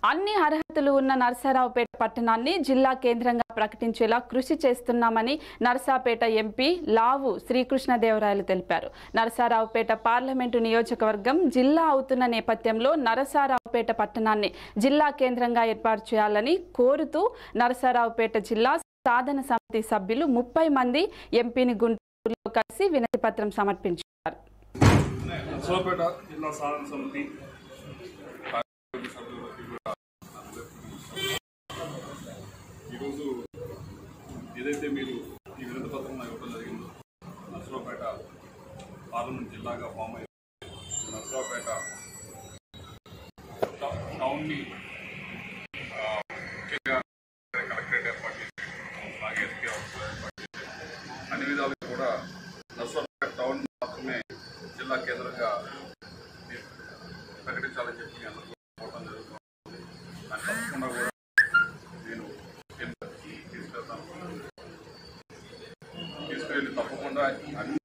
అన్ని అర్హతలు ఉన్న నరసరావుపేట పట్టణాన్ని జిల్లా కేంద్రంగా ప్రకటించేలా కృషి చేస్తున్నామని నరసాపేట ఎంపీ లావు శ్రీకృష్ణదేవరాయలు తెలిపారు నరసరావుపేట పార్లమెంటు నియోజకవర్గం జిల్లా అవుతున్న నేపథ్యంలో నరసరావుపేట పట్టణాన్ని జిల్లా కేంద్రంగా ఏర్పాటు చేయాలని కోరుతూ నరసరావుపేట జిల్లా సాధన సమితి సభ్యులు ముప్పై మంది ఎంపీని గుంటూరులో కలిసి వినతి పత్రం సమర్పించారు సోపేట జిల్లా సాధన సమితి కార్యవర్గ సభ్యులకి కూడా ఈరోజు ఏదైతే మీరు ఈ వినతి పత్రం నాకు ఇవ్వడం జరిగిందో నర్సరావుపేట పార్లమెంట్ జిల్లాగా ఫామ్ అయ్యింది నర్సరావుపేట టౌ- టౌన్ని ఆ, ముఖ్యంగా కలెక్టరేట్ ఏర్పాటు చేసి అలాగే ఎస్పీ ఆఫీస్ ఏర్పాటు చేసి అన్ని విధాలుగా కూడా నర్సరావుపేట టౌన్ మాత్రమే జిల్లా కేంద్రంగా ప్రకటించాలని చెప్పి అందరూ కోరడం జరుగుతుంది అది తప్పకుండా కూడా నేను కేంద్రానికి తీసుకెళ్తాను తీసుకెళ్ళి తప్పకుండా అన్ని